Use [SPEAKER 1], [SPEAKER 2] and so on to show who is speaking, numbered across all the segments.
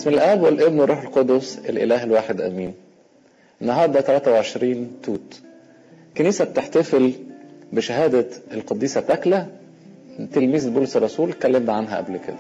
[SPEAKER 1] باسم الاب والابن والروح القدس الاله الواحد امين النهارده 23 توت كنيسه بتحتفل بشهاده القديسه تكله تلميذ بولس الرسول اتكلمنا عنها قبل كده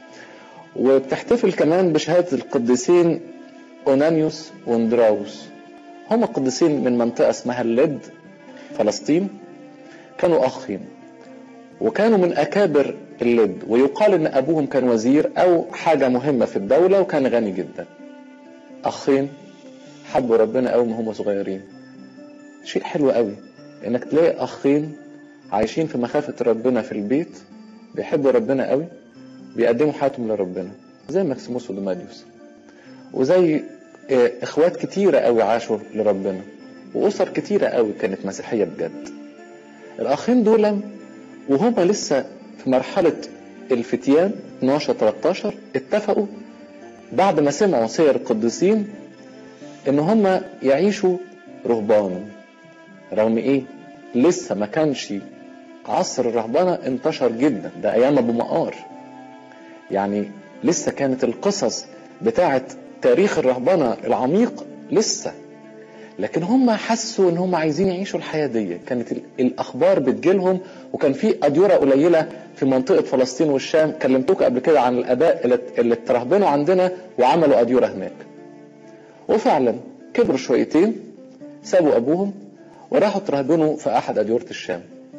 [SPEAKER 1] وبتحتفل كمان بشهاده القديسين اونانيوس واندراوس هم قديسين من منطقه اسمها اللد فلسطين كانوا اخين وكانوا من اكابر اللد ويقال ان ابوهم كان وزير او حاجه مهمه في الدوله وكان غني جدا اخين حبوا ربنا قوي ما هم صغيرين شيء حلو قوي انك تلاقي اخين عايشين في مخافه ربنا في البيت بيحبوا ربنا قوي بيقدموا حياتهم لربنا زي ماكسيموس ودوماديوس وزي اخوات كتيره قوي عاشوا لربنا واسر كتيره قوي كانت مسيحيه بجد الاخين دول وهم لسه في مرحلة الفتيان 12 13 اتفقوا بعد ما سمعوا سير القديسين ان هم يعيشوا رهبان رغم ايه لسه ما كانش عصر الرهبنة انتشر جدا ده ايام ابو مقار يعني لسه كانت القصص بتاعت تاريخ الرهبنة العميق لسه لكن هم حسوا ان هم عايزين يعيشوا الحياه دي كانت الاخبار بتجيلهم وكان في اديره قليله في منطقه فلسطين والشام كلمتوك قبل كده عن الاباء اللي اترهبنوا عندنا وعملوا اديره هناك وفعلا كبروا شويتين سابوا ابوهم وراحوا ترهبنوا في احد اديره الشام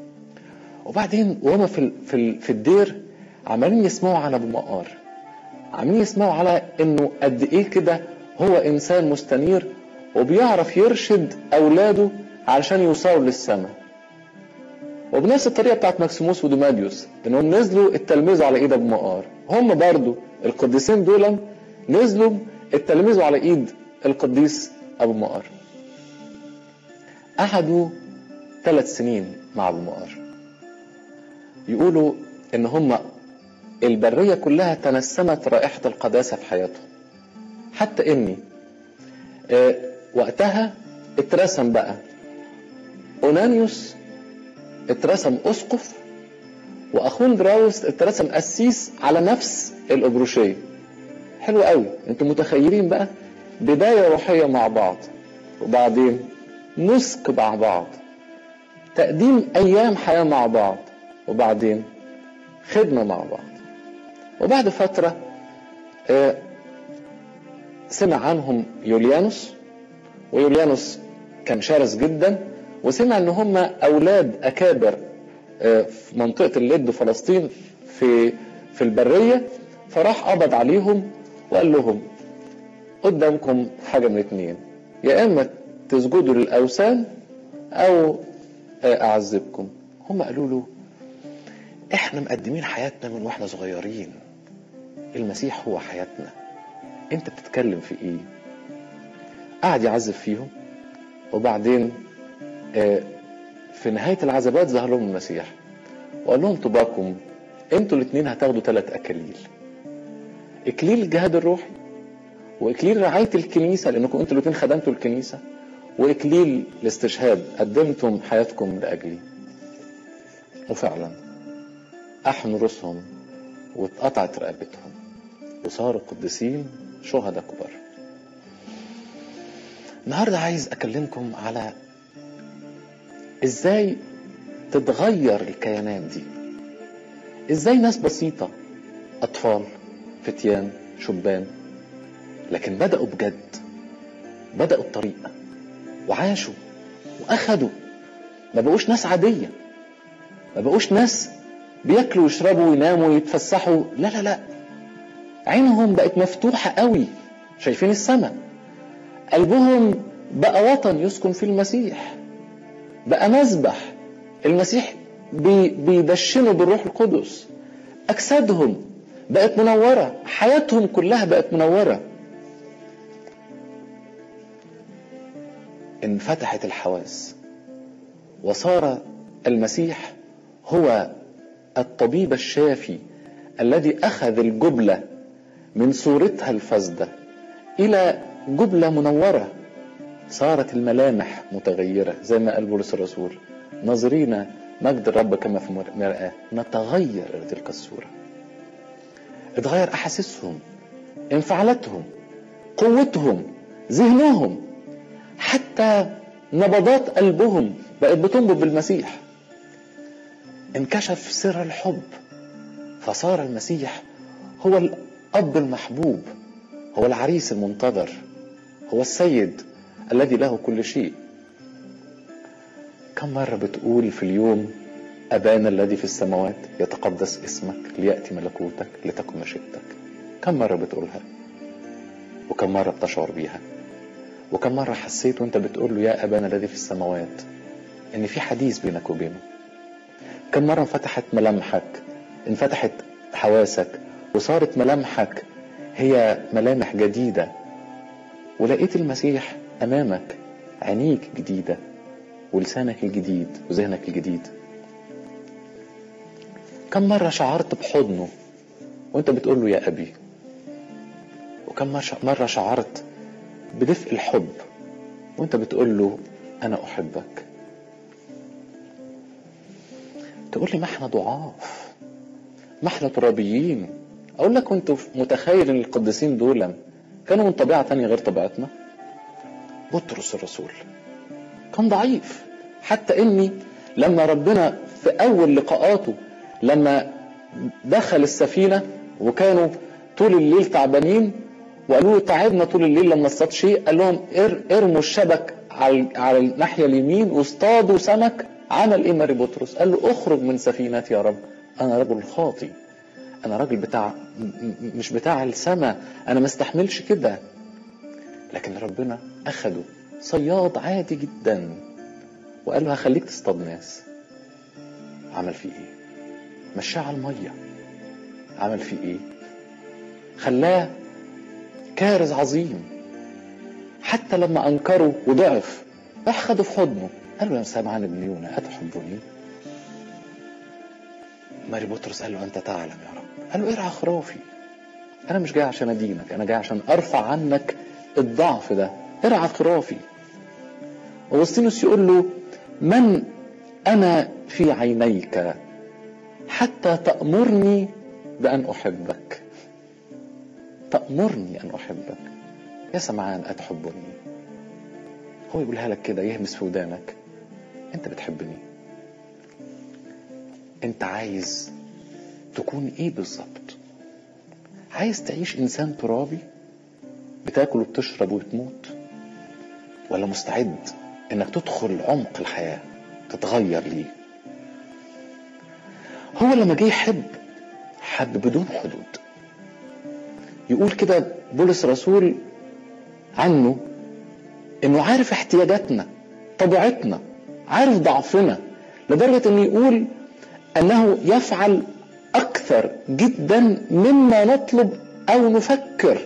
[SPEAKER 1] وبعدين وهم في في في الدير عمالين يسمعوا عن ابو مقار عمالين يسمعوا على انه قد ايه كده هو انسان مستنير وبيعرف يرشد اولاده علشان يوصلوا للسماء وبنفس الطريقه بتاعت ماكسيموس ودوماديوس انهم نزلوا التلميذ على ايد ابو مقار هم برضو القديسين دول نزلوا التلميذ على ايد القديس ابو مقار قعدوا ثلاث سنين مع ابو مقار يقولوا ان هم البريه كلها تنسمت رائحه القداسه في حياتهم حتى اني آه وقتها اترسم بقى اونانيوس اترسم اسقف واخون دراوس اترسم قسيس على نفس الابروشيه حلو قوي انتوا متخيلين بقى بدايه روحيه مع بعض وبعدين نسك مع بعض تقديم ايام حياه مع بعض وبعدين خدمه مع بعض وبعد فتره آه سمع عنهم يوليانوس ويوليانوس كان شرس جدا وسمع ان هم اولاد اكابر في منطقه اللد فلسطين في في البريه فراح قبض عليهم وقال لهم قدامكم حاجه من اتنين يا اما تسجدوا للاوثان او اعذبكم هم قالوا له احنا مقدمين حياتنا من واحنا صغيرين المسيح هو حياتنا انت بتتكلم في ايه قعد يعذب فيهم وبعدين في نهاية العذابات ظهر لهم المسيح وقال لهم طباكم انتوا الاثنين هتاخدوا ثلاث اكاليل اكليل الجهاد الروحي واكليل رعاية الكنيسة لانكم انتوا الاثنين خدمتوا الكنيسة واكليل الاستشهاد قدمتم حياتكم لاجلي وفعلا احنوا رؤوسهم واتقطعت رقبتهم وصاروا قديسين شهداء كبار النهارده عايز اكلمكم على ازاي تتغير الكيانات دي ازاي ناس بسيطة اطفال فتيان شبان لكن بدأوا بجد بدأوا الطريق وعاشوا واخدوا ما بقوش ناس عادية ما بقوش ناس بياكلوا ويشربوا ويناموا ويتفسحوا لا لا لا عينهم بقت مفتوحة قوي شايفين السماء قلبهم بقى وطن يسكن فيه المسيح بقى مذبح المسيح بي بيدشنوا بالروح القدس أجسادهم بقت منورة حياتهم كلها بقت منورة انفتحت الحواس وصار المسيح هو الطبيب الشافي الذي أخذ الجبلة من صورتها الفاسدة إلى جبلة منورة صارت الملامح متغيرة زي ما قال بولس الرسول ناظرين مجد الرب كما في مرآة نتغير إلى تلك الصورة اتغير أحاسيسهم انفعالاتهم قوتهم ذهنهم حتى نبضات قلبهم بقت بتنبض بالمسيح انكشف سر الحب فصار المسيح هو الاب المحبوب هو العريس المنتظر هو السيد الذي له كل شيء كم مرة بتقول في اليوم أبانا الذي في السماوات يتقدس اسمك ليأتي ملكوتك لتكن مشيئتك كم مرة بتقولها وكم مرة بتشعر بيها وكم مرة حسيت وانت بتقول له يا أبانا الذي في السماوات إن في حديث بينك وبينه كم مرة انفتحت ملامحك انفتحت حواسك وصارت ملامحك هي ملامح جديدة ولقيت المسيح أمامك عينيك جديدة ولسانك الجديد وذهنك الجديد كم مرة شعرت بحضنه وانت بتقول له يا أبي وكم مرة شعرت بدفء الحب وانت بتقول له أنا أحبك تقول لي ما احنا ضعاف ما احنا ترابيين اقول لك كنت متخيل ان القديسين دول كانوا من طبيعه تانية غير طبيعتنا بطرس الرسول كان ضعيف حتى اني لما ربنا في اول لقاءاته لما دخل السفينه وكانوا طول الليل تعبانين وقالوا له تعبنا طول الليل لما اصطاد شيء قال لهم ار ارموا الشبك على على الناحيه اليمين واصطادوا سمك عمل ايه ماري بطرس؟ قال له اخرج من سفينتي يا رب انا رجل خاطي انا راجل بتاع مش بتاع السماء انا ما استحملش كده لكن ربنا اخده صياد عادي جدا وقال له هخليك تصطاد ناس عمل فيه ايه مشاه على الميه عمل فيه ايه خلاه كارز عظيم حتى لما انكره وضعف راح خده في حضنه قال له يا سامعان ابن يونا أتحبني؟ ماري بطرس قال له أنت تعلم يا رب قال له ارعى خرافي أنا مش جاي عشان أدينك أنا جاي عشان أرفع عنك الضعف ده ارعى خرافي أغسطينوس يقول له من أنا في عينيك حتى تأمرني بأن أحبك تأمرني أن أحبك يا سمعان أتحبني هو يقولها لك كده يهمس في ودانك انت بتحبني انت عايز تكون ايه بالظبط عايز تعيش انسان ترابي بتاكل وبتشرب وبتموت ولا مستعد انك تدخل عمق الحياه تتغير ليه هو لما جه يحب حب بدون حدود يقول كده بولس الرسول عنه انه عارف احتياجاتنا طبيعتنا عارف ضعفنا لدرجة انه يقول انه يفعل اكثر جدا مما نطلب او نفكر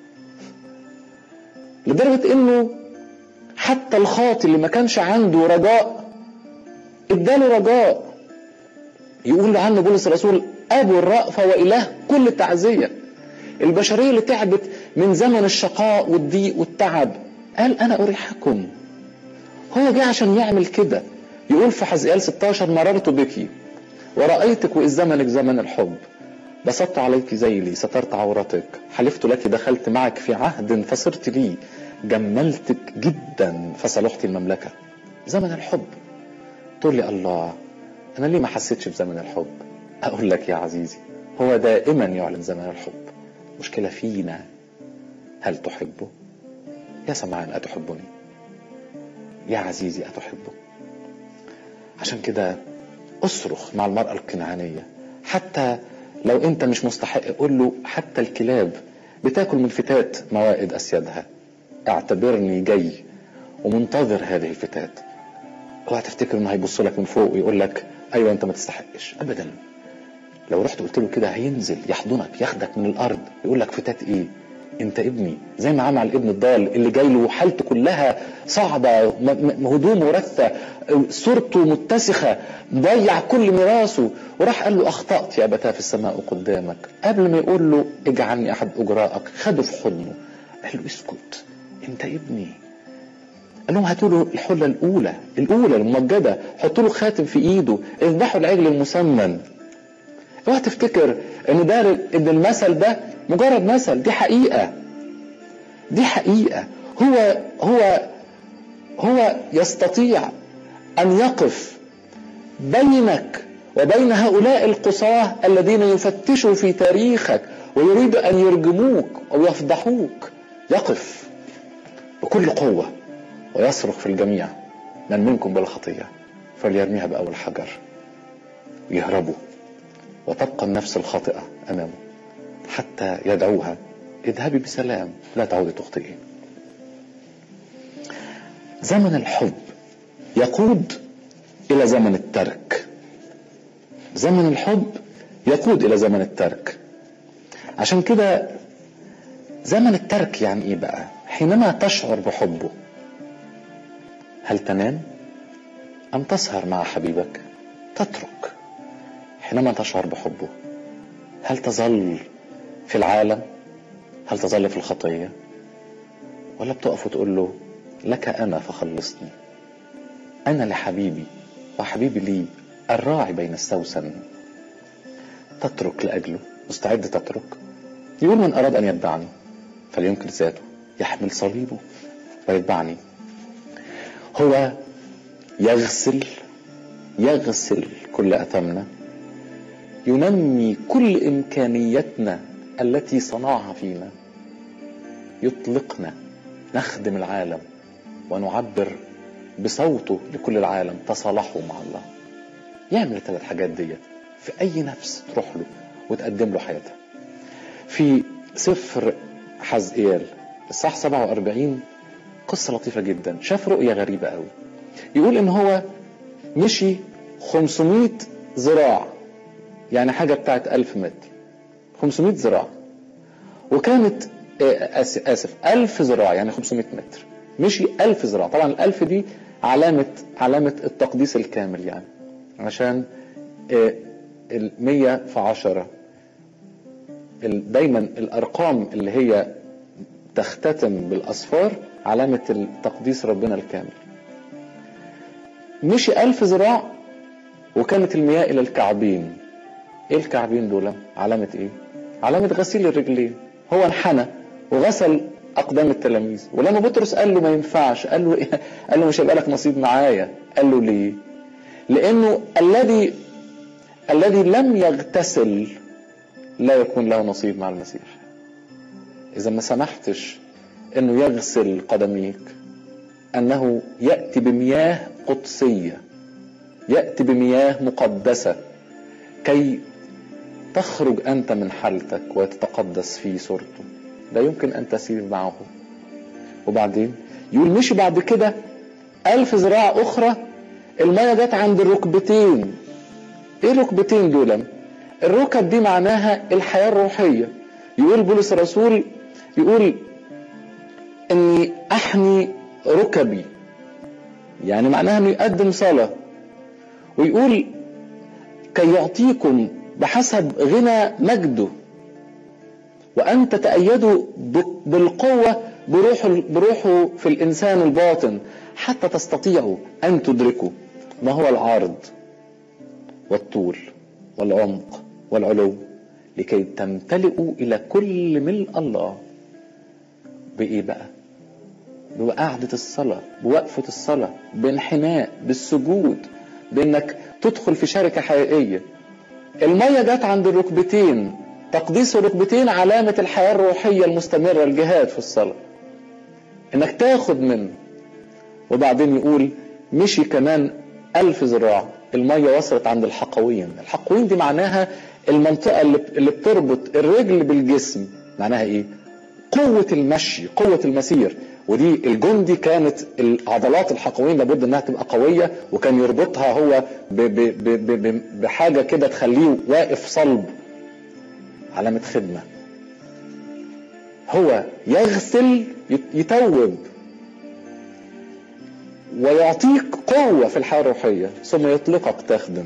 [SPEAKER 1] لدرجة انه حتى الخاطي اللي ما كانش عنده رجاء اداله رجاء يقول عنه بولس الرسول ابو الرأفة واله كل تعزية البشرية اللي تعبت من زمن الشقاء والضيق والتعب قال انا اريحكم هو جه عشان يعمل كده يقول في حزقيال 16 مررت بك ورأيتك وإذ زمنك زمن الحب بسطت عليك ذيلي سترت عورتك حلفت لك دخلت معك في عهد فصرت لي جملتك جدا فصلحت المملكة زمن الحب تقول لي الله أنا ليه ما حسيتش بزمن الحب أقول لك يا عزيزي هو دائما يعلن زمن الحب مشكلة فينا هل تحبه يا سمعان أتحبني يا عزيزي أتحبه عشان كده اصرخ مع المرأة الكنعانية حتى لو انت مش مستحق قول له حتى الكلاب بتاكل من فتات موائد اسيادها اعتبرني جاي ومنتظر هذه الفتات اوعى تفتكر انه هيبص لك من فوق ويقول لك ايوه انت ما تستحقش ابدا لو رحت قلت له كده هينزل يحضنك ياخدك من الارض يقول لك فتات ايه انت ابني زي ما عمل الابن الضال اللي جاي له حالته كلها صعبه هدومه رثه صورته متسخه ضيع كل ميراثه وراح قال له اخطات يا ابتاه في السماء قدامك قبل ما يقول له اجعلني احد اجرائك خده في حضنه قال له اسكت انت ابني قال لهم هاتوا له الحله الاولى الاولى الممجده حطوا له خاتم في ايده اذبحوا العجل المسمن اوعى تفتكر ان ده ان المثل ده مجرد مثل دي حقيقه دي حقيقه هو هو هو يستطيع ان يقف بينك وبين هؤلاء القصاه الذين يفتشوا في تاريخك ويريد ان يرجموك او يفضحوك يقف بكل قوه ويصرخ في الجميع من منكم بلا خطيه فليرميها باول حجر يهربوا وتبقى النفس الخاطئه امامه حتى يدعوها اذهبي بسلام لا تعودي تخطئي زمن الحب يقود الى زمن الترك زمن الحب يقود الى زمن الترك عشان كده زمن الترك يعني ايه بقى حينما تشعر بحبه هل تنام ام تسهر مع حبيبك تترك حينما تشعر بحبه هل تظل في العالم هل تظل في الخطيه ولا بتقف وتقول له لك انا فخلصني انا لحبيبي وحبيبي لي الراعي بين السوسن تترك لاجله مستعد تترك يقول من اراد ان يتبعني فلينكر ذاته يحمل صليبه ويتبعني هو يغسل يغسل كل اثامنا ينمي كل امكانياتنا التي صنعها فينا يطلقنا نخدم العالم ونعبر بصوته لكل العالم تصالحوا مع الله يعمل الثلاث حاجات ديت في اي نفس تروح له وتقدم له حياتها في سفر حزقيال الصح 47 قصة لطيفة جدا شاف رؤية غريبة قوي يقول ان هو مشي 500 ذراع يعني حاجة بتاعت 1000 متر 500 ذراع وكانت آسف, آسف 1000 ذراع يعني 500 متر مشي 1000 ذراع طبعا الألف دي علامة علامة التقديس الكامل يعني عشان المية في عشرة دايما الأرقام اللي هي تختتم بالأصفار علامة التقديس ربنا الكامل مشي ألف ذراع وكانت المياه إلى الكعبين إيه الكعبين دول علامة إيه علامة غسيل الرجلين هو انحنى وغسل أقدام التلاميذ ولما بطرس قال له ما ينفعش قال له إيه؟ قال له مش هيبقى لك نصيب معايا قال له ليه لأنه الذي الذي لم يغتسل لا يكون له نصيب مع المسيح إذا ما سمحتش أنه يغسل قدميك أنه يأتي بمياه قدسية يأتي بمياه مقدسة كي تخرج أنت من حالتك وتتقدس في صورته لا يمكن أن تسير معه وبعدين يقول مشي بعد كده ألف ذراع أخرى المية جت عند الركبتين إيه الركبتين دول الركب دي معناها الحياة الروحية يقول بولس الرسول يقول اني احني ركبي يعني معناها انه يقدم صلاة ويقول كي يعطيكم بحسب غنى مجده وان تتأيدوا بالقوة بروح بروحه في الانسان الباطن حتى تستطيعوا ان تدركوا ما هو العرض والطول والعمق والعلو لكي تمتلئوا الى كل ملء الله بايه بقى بقعدة الصلاة بوقفة الصلاة بانحناء بالسجود بانك تدخل في شركة حقيقية المية جت عند الركبتين تقديس الركبتين علامة الحياة الروحية المستمرة الجهاد في الصلاة انك تاخد منه وبعدين يقول مشي كمان ألف ذراع المية وصلت عند الحقوين الحقوين دي معناها المنطقة اللي بتربط الرجل بالجسم معناها ايه قوة المشي قوة المسير ودي الجندي كانت العضلات الحقوية لابد انها تبقى قوية وكان يربطها هو ب ب ب ب بحاجة كده تخليه واقف صلب علامة خدمة هو يغسل يتوب ويعطيك قوة في الحياة الروحية ثم يطلقك تخدم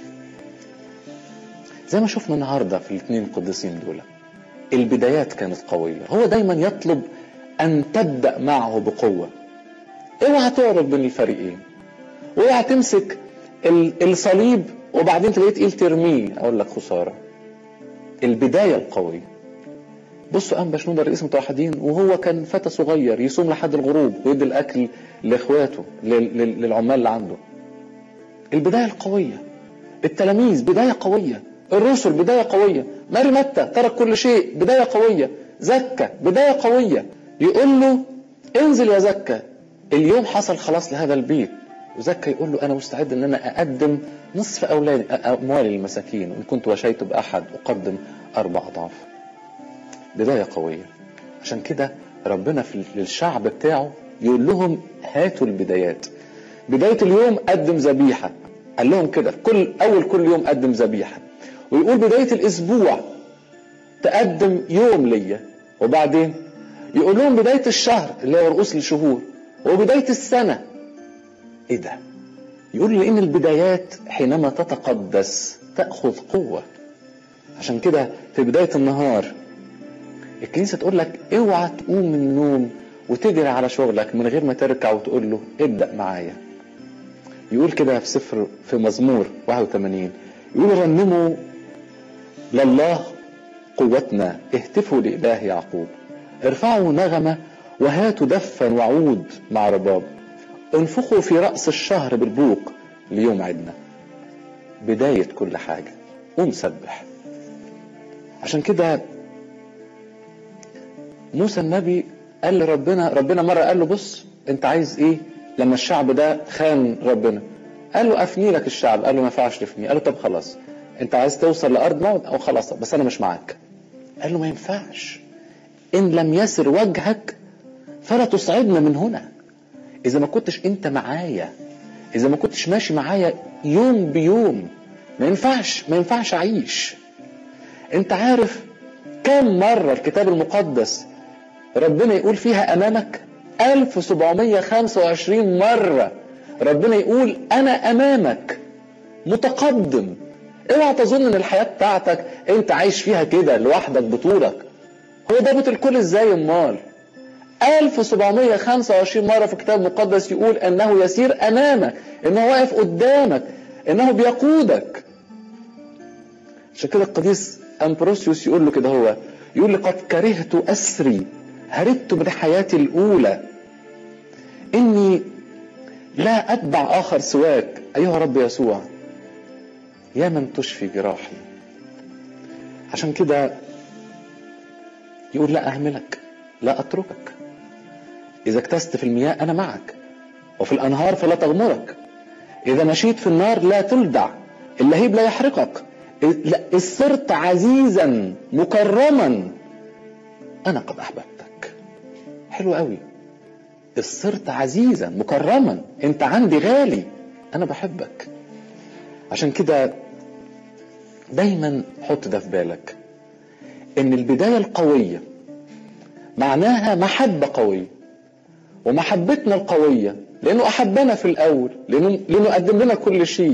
[SPEAKER 1] زي ما شفنا النهاردة في الاثنين القديسين دول البدايات كانت قوية هو دايما يطلب أن تبدأ معه بقوة اوعى تعرف بين الفريقين اوعى تمسك الصليب وبعدين تلاقيه تقيل ترميه اقول لك خسارة البداية القوية بصوا أنبا شنودة رئيس متوحدين وهو كان فتى صغير يصوم لحد الغروب ويدي الأكل لإخواته للعمال اللي عنده البداية القوية التلاميذ بداية قوية الرسل بداية قوية ماري متى ترك كل شيء بداية قوية زكى بداية قوية يقول له انزل يا زكى اليوم حصل خلاص لهذا البيت وزكى يقول له انا مستعد ان انا اقدم نصف اولادي اموالي للمساكين وان كنت وشيت باحد اقدم اربع اضعاف بدايه قويه عشان كده ربنا في للشعب بتاعه يقول لهم هاتوا البدايات بدايه اليوم قدم ذبيحه قال لهم كده كل اول كل يوم قدم ذبيحه ويقول بدايه الاسبوع تقدم يوم ليا وبعدين يقول لهم بدايه الشهر اللي هو رؤوس الشهور وبدايه السنه ايه ده يقول لان البدايات حينما تتقدس تاخذ قوه عشان كده في بدايه النهار الكنيسه تقول لك اوعى تقوم من النوم وتجري على شغلك من غير ما تركع وتقول له ابدا معايا يقول كده في سفر في مزمور 81 يقول رنموا لله قوتنا اهتفوا لإله يعقوب ارفعوا نغمة وهاتوا دفا وعود مع رباب انفخوا في رأس الشهر بالبوق ليوم عيدنا بداية كل حاجة قوم سبح عشان كده موسى النبي قال لربنا ربنا مرة قال له بص انت عايز ايه لما الشعب ده خان ربنا قال له افني لك الشعب قال له ما ينفعش تفني قال له طب خلاص انت عايز توصل لارض موت او خلاص بس انا مش معاك قال له ما ينفعش ان لم يسر وجهك فلا تصعدنا من هنا اذا ما كنتش انت معايا اذا ما كنتش ماشي معايا يوم بيوم ما ينفعش ما ينفعش اعيش انت عارف كم مرة الكتاب المقدس ربنا يقول فيها امامك 1725 مرة ربنا يقول انا امامك متقدم اوعى تظن ان الحياة بتاعتك انت عايش فيها كده لوحدك بطولك هو ضابط الكل ازاي امال 1725 مرة في الكتاب المقدس يقول انه يسير امامك انه واقف قدامك انه بيقودك عشان كده القديس امبروسيوس يقول له كده هو يقول لقد كرهت اسري هربت من حياتي الاولى اني لا اتبع اخر سواك ايها رب يسوع يا من تشفي جراحي عشان كده يقول لا اهملك لا اتركك اذا اكتست في المياه انا معك وفي الانهار فلا تغمرك اذا مشيت في النار لا تلدع اللهيب لا يحرقك إذ صرت عزيزا مكرما انا قد احببتك حلو قوي إذ صرت عزيزا مكرما انت عندي غالي انا بحبك عشان كده دايما حط ده في بالك ان البدايه القويه معناها محبه قويه ومحبتنا القويه لانه احبنا في الاول لانه لانه قدم لنا كل شيء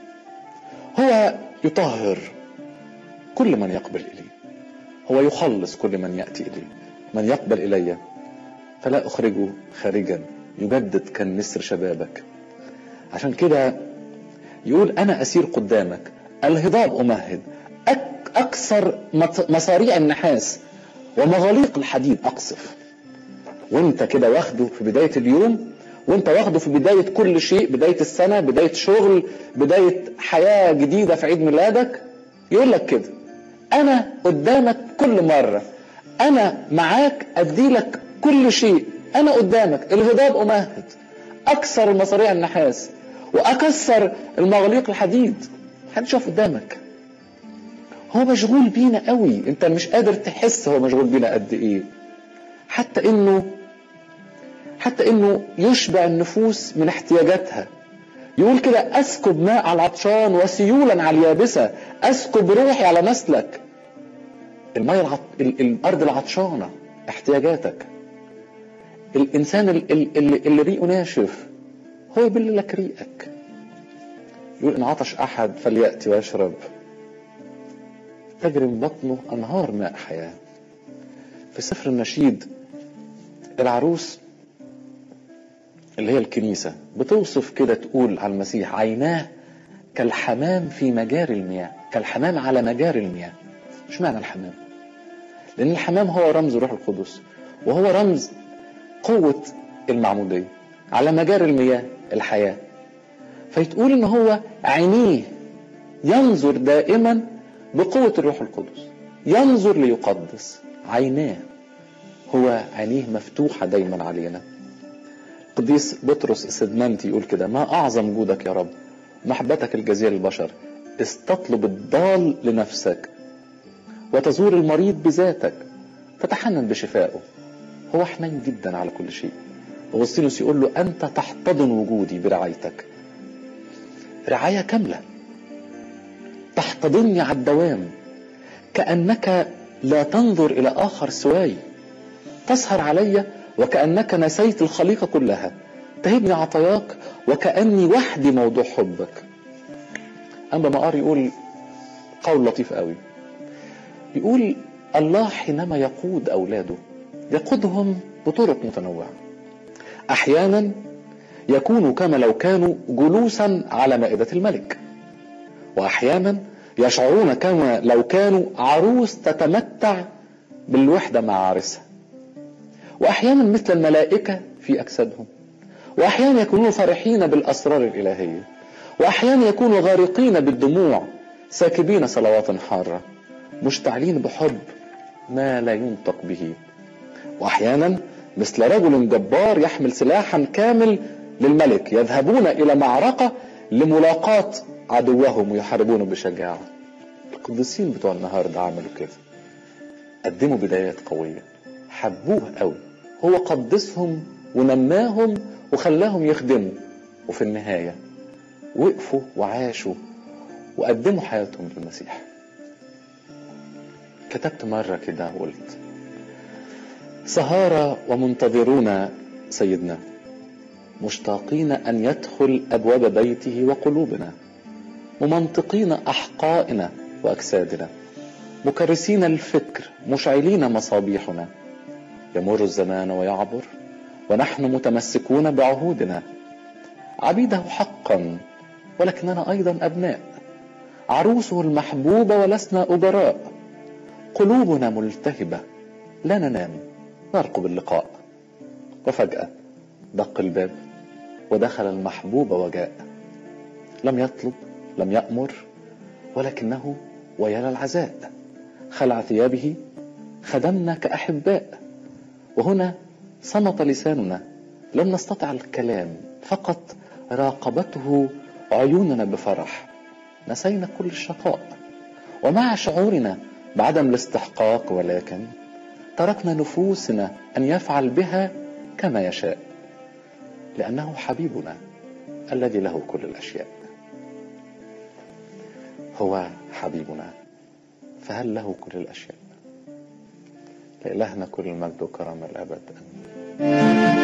[SPEAKER 1] هو يطهر كل من يقبل اليه هو يخلص كل من ياتي اليه من يقبل الي فلا اخرجه خارجا يجدد كالنسر شبابك عشان كده يقول انا اسير قدامك الهضاب امهد أك اكثر مصاريع النحاس ومغاليق الحديد اقصف وانت كده واخده في بدايه اليوم وانت واخده في بدايه كل شيء بدايه السنه بدايه شغل بدايه حياه جديده في عيد ميلادك يقول لك كده انا قدامك كل مره انا معاك ادي لك كل شيء انا قدامك الهضاب امهد اكثر المصاريع النحاس واكسر المغاليق الحديد محدش يقف قدامك هو مشغول بينا قوي انت مش قادر تحس هو مشغول بينا قد ايه حتى انه حتى انه يشبع النفوس من احتياجاتها يقول كده اسكب ماء على العطشان وسيولا على اليابسه اسكب روحي على نسلك الميه العط... الارض العطشانه احتياجاتك الانسان اللي, اللي ريقه ناشف هو يبل لك ريقك يقول ان عطش احد فلياتي ويشرب تجري من بطنه انهار ماء حياه في سفر النشيد العروس اللي هي الكنيسة بتوصف كده تقول على المسيح عيناه كالحمام في مجاري المياه كالحمام على مجاري المياه اشمعنى الحمام لان الحمام هو رمز روح القدس وهو رمز قوة المعمودية على مجاري المياه الحياة فيتقول ان هو عينيه ينظر دائما بقوة الروح القدس ينظر ليقدس عيناه هو عينيه مفتوحة دايما علينا قديس بطرس السدمنتي يقول كده ما أعظم جودك يا رب محبتك الجزيرة للبشر استطلب الضال لنفسك وتزور المريض بذاتك تتحنن بشفائه هو حنين جدا على كل شيء أغسطينوس يقول له أنت تحتضن وجودي برعايتك رعاية كاملة تحتضني على الدوام كأنك لا تنظر إلى آخر سواي تسهر علي وكأنك نسيت الخليقة كلها تهبني عطاياك وكأني وحدي موضوع حبك أما مقار يقول قول لطيف قوي يقول الله حينما يقود أولاده يقودهم بطرق متنوعة أحيانا يكون كما لو كانوا جلوسا على مائدة الملك وأحيانا يشعرون كما لو كانوا عروس تتمتع بالوحدة مع عرسها وأحيانا مثل الملائكة في أجسادهم وأحيانا يكونون فرحين بالأسرار الإلهية وأحيانا يكونوا غارقين بالدموع ساكبين صلوات حارة مشتعلين بحب ما لا ينطق به وأحيانا مثل رجل جبار يحمل سلاحا كامل للملك يذهبون إلى معركة لملاقاة عدوهم ويحاربونه بشجاعة القديسين بتوع النهاردة عملوا كده قدموا بدايات قوية حبوه قوي هو قدسهم ونماهم وخلاهم يخدموا وفي النهاية وقفوا وعاشوا وقدموا حياتهم للمسيح كتبت مرة كده وقلت سهارى ومنتظرون سيدنا مشتاقين أن يدخل أبواب بيته وقلوبنا ممنطقين أحقائنا وأجسادنا مكرسين الفكر مشعلين مصابيحنا يمر الزمان ويعبر ونحن متمسكون بعهودنا عبيده حقا ولكننا أيضا أبناء عروسه المحبوبة ولسنا أجراء قلوبنا ملتهبة لا ننام نرقب اللقاء وفجأة دق الباب ودخل المحبوب وجاء لم يطلب لم يأمر ولكنه ويا العزاء خلع ثيابه خدمنا كأحباء وهنا صمت لساننا لم نستطع الكلام فقط راقبته عيوننا بفرح نسينا كل الشقاء ومع شعورنا بعدم الاستحقاق ولكن تركنا نفوسنا ان يفعل بها كما يشاء لانه حبيبنا الذي له كل الاشياء هو حبيبنا فهل له كل الاشياء لالهنا كل المجد وكرم الابد امين